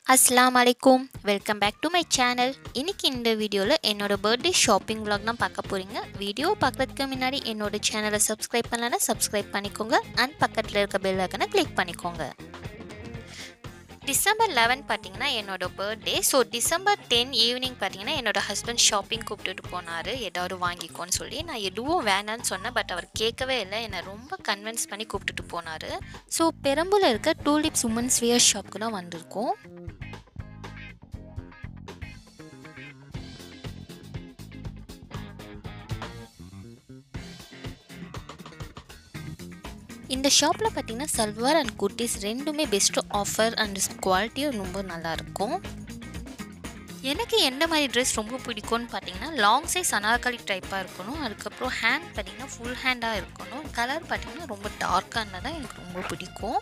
அஸ்லாம் அலைக்கும் welcome back to my channel இன்னைக்கு இந்த வீடியோவில் என்னோட பர்த்டே ஷாப்பிங் vlog தான் பார்க்க போகிறீங்க வீடியோ பார்க்குறதுக்கு முன்னாடி என்னோட சேனலை சப்ஸ்கிரைப் பண்ணலன்னா சப்ஸ்கிரைப் பண்ணிக்கோங்க அண்ட் பக்கத்தில் இருக்க பெல் ஐக்கனை கிளிக் பண்ணிக்கோங்க டிசம்பர் லெவன் பார்த்தீங்கன்னா என்னோட birthday so December ten evening பார்த்தீங்கன்னா என்னோட ஹஸ்பண்ட் ஷாப்பிங் கூப்பிட்டுட்டு போனார் ஏதாவது வாங்கிக்கோன்னு சொல்லி நான் எதுவும் வேணான்னு சொன்னேன் பட் அவர் கேட்கவே இல்லை என்னை ரொம்ப கன்வின்ஸ் பண்ணி கூப்பிட்டுட்டு போனார் ஸோ பெரம்பூரில் இருக்க டூலிப்ஸ் உமன்ஸ் வியர் ஷாப்புக்கு தான் வந்திருக்கோம் இந்த ஷாப்பில் பார்த்தீங்கன்னா சல்வார் அண்ட் குர்த்திஸ் ரெண்டுமே பெஸ்ட்டு ஆஃபர் அண்ட் குவாலிட்டியும் ரொம்ப நல்லாயிருக்கும் எனக்கு எந்த மாதிரி ட்ரெஸ் ரொம்ப பிடிக்கும்னு பார்த்தீங்கன்னா லாங் சைஸ் அனார்கலி டைப்பாக இருக்கணும் அதுக்கப்புறம் ஹேண்ட் பார்த்தீங்கன்னா ஃபுல் ஹேண்டாக இருக்கணும் கலர் பார்த்தீங்கன்னா ரொம்ப டார்க்காக இருந்தால் தான் எனக்கு ரொம்ப பிடிக்கும்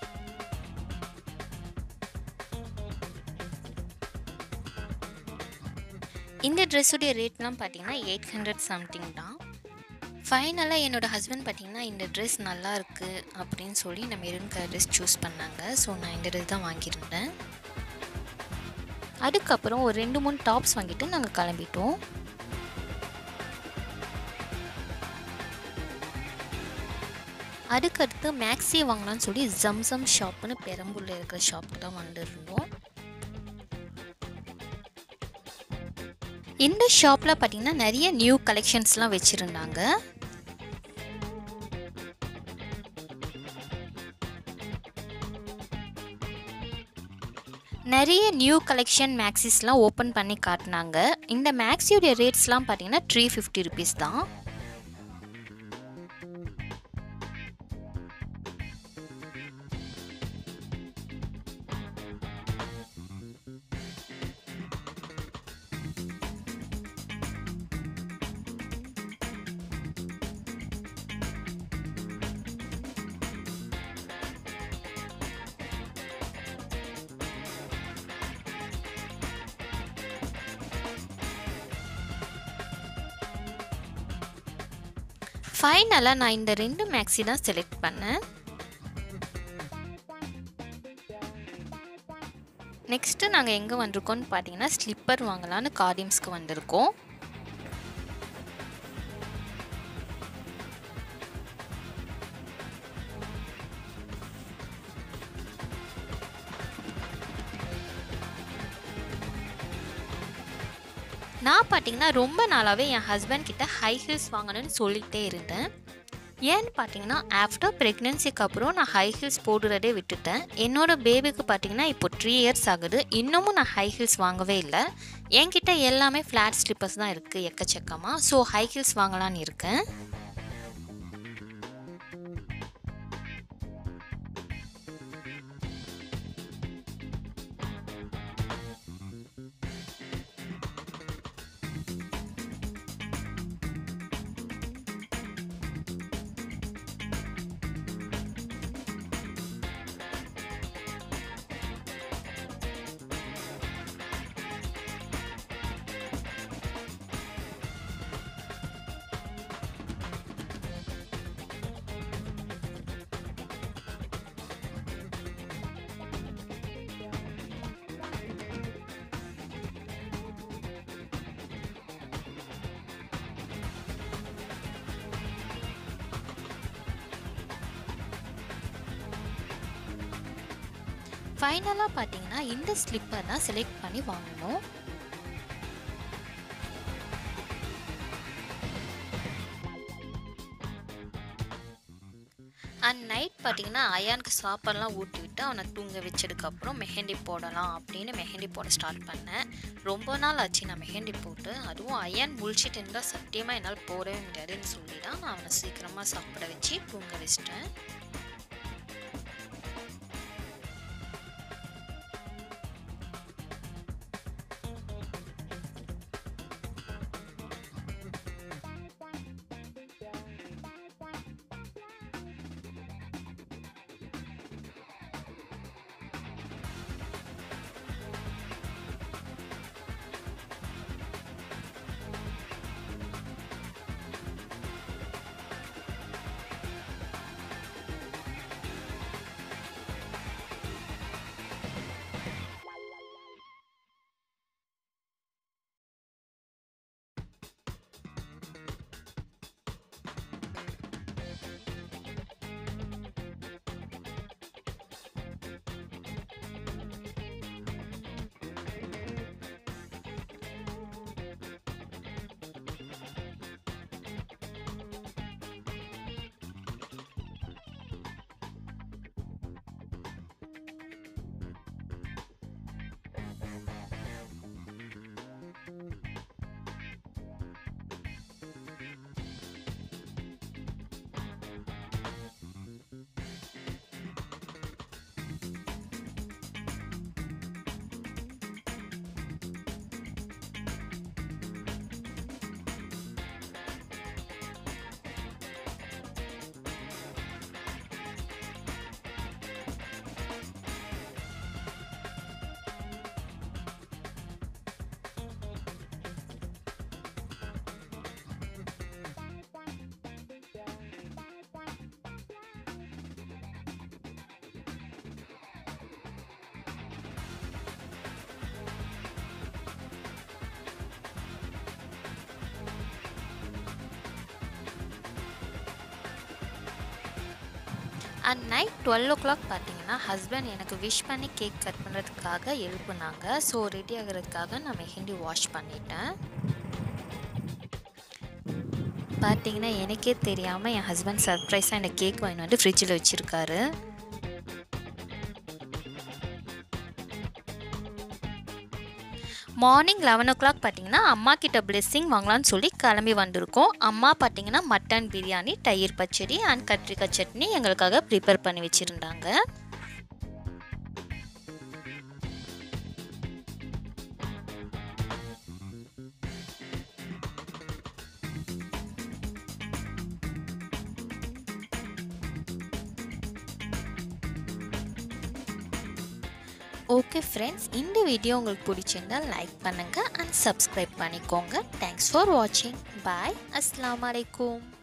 இந்த ட்ரெஸ்ஸுடைய ரேட்லாம் பார்த்தீங்கன்னா எயிட் ஹண்ட்ரட் சம்திங் தான் ஃபைனலாக என்னோடய ஹஸ்பண்ட் பார்த்தீங்கன்னா இந்த ட்ரெஸ் நல்லா இருக்குது அப்படின்னு சொல்லி நான் மெரூன் கலர் ட்ரெஸ் சூஸ் பண்ணாங்க ஸோ நான் இந்த ட்ரெஸ் தான் வாங்கியிருந்தேன் அதுக்கப்புறம் ஒரு ரெண்டு மூணு டாப்ஸ் வாங்கிட்டு நாங்கள் கிளம்பிட்டோம் அதுக்கடுத்து மேக்ஸி வாங்கலாம்னு சொல்லி ஜம்சம் ஷாப்னு பெரம்பூரில் இருக்கிற ஷாப்புக்கு தான் வந்துருந்தோம் இந்த ஷாப்பில் பார்த்தீங்கன்னா நிறைய நியூ கலெக்ஷன்ஸ்லாம் வச்சுருந்தாங்க நிறைய நியூ கலெக்ஷன் மேக்ஸிஸ்லாம் ஓப்பன் பண்ணி காட்டினாங்க இந்த மேக்ஸியோடைய ரேட்ஸ்லாம் பார்த்தீங்கன்னா த்ரீ ஃபிஃப்டி ருபீஸ் தான் ஃபைனலாக நான் இந்த ரெண்டு மேக்ஸி தான் செலக்ட் பண்ணேன் நெக்ஸ்ட்டு நாங்கள் எங்கே வந்திருக்கோம்னு பார்த்தீங்கன்னா ஸ்லிப்பர் வாங்கலான்னு கார்டியம்ஸ்க்கு வந்திருக்கோம் நான் பார்த்தீங்கன்னா ரொம்ப நாளாகவே என் ஹஸ்பண்ட் கிட்ட ஹை ஹீல்ஸ் வாங்கணும்னு சொல்லிகிட்டே இருந்தேன் ஏன்னு பார்த்தீங்கன்னா ஆஃப்டர் ப்ரெக்னென்சிக்கு அப்புறம் நான் ஹை ஹீல்ஸ் போடுறதே விட்டுட்டேன் என்னோட பேபிக்கு பார்த்தீங்கன்னா இப்போ த்ரீ இயர்ஸ் ஆகுது இன்னமும் நான் ஹை ஹீல்ஸ் வாங்கவே இல்லை என்கிட்ட எல்லாமே ஃப்ளாட் ஸ்லிப்பர்ஸ் தான் இருக்குது எக்கச்சக்கமாக ஸோ ஹை ஹீல்ஸ் வாங்கலான்னு இருக்கேன் ஃபைனலாக பார்த்தீங்கன்னா இந்த ஸ்லிப்பர் தான் செலக்ட் பண்ணி வாங்கணும் அண்ட் நைட் பார்த்தீங்கன்னா அயானுக்கு சாப்பாடெலாம் ஊட்டி விட்டு அவனை தூங்க வச்சதுக்கப்புறம் மெஹந்தி போடலாம் அப்படின்னு மெஹந்தி போட ஸ்டார்ட் பண்ணேன் ரொம்ப நாள் ஆச்சு நான் மெஹந்தி போட்டு அதுவும் அயான் முழிச்சிட்டு இருந்தால் சத்தியமாக என்னால் போடவே முடியாதுன்னு சொல்லி தான் நான் அவனை சீக்கிரமாக சாப்பிட வச்சு தூங்க வச்சிட்டேன் and night twelve o'clock பார்த்தீங்கன்னா ஹஸ்பண்ட் எனக்கு விஷ் பண்ணி கேக் கட் பண்ணுறதுக்காக எழுப்புனாங்க ஸோ ரெடி ஆகிறதுக்காக நான் மெஹந்தி வாஷ் பண்ணிட்டேன் பார்த்தீங்கன்னா எனக்கே தெரியாமல் என் ஹஸ்பண்ட் சர்ப்ரைஸாக இந்த கேக் வாங்கி வந்து ஃப்ரிட்ஜில் வச்சுருக்காரு மார்னிங் லெவன் ஓ கிளாக் பார்த்தீங்கன்னா அம்மா கிட்ட பிளெஸ்ஸிங் வாங்கலாம்னு சொல்லி கிளம்பி வந்திருக்கோம் அம்மா பார்த்தீங்கன்னா மட்டன் பிரியாணி தயிர் பச்சடி அண்ட் கத்திரிக்காய் சட்னி எங்களுக்காக ப்ரிப்பேர் பண்ணி வச்சுருந்தாங்க ஓகே ஃப்ரெண்ட்ஸ் இந்த வீடியோ உங்களுக்கு பிடிச்சிருந்தால் லைக் பண்ணுங்கள் அண்ட் சப்ஸ்கிரைப் பண்ணிக்கோங்க தேங்க்ஸ் ஃபார் வாட்சிங் பாய் அஸ்லாம் வலைக்கும்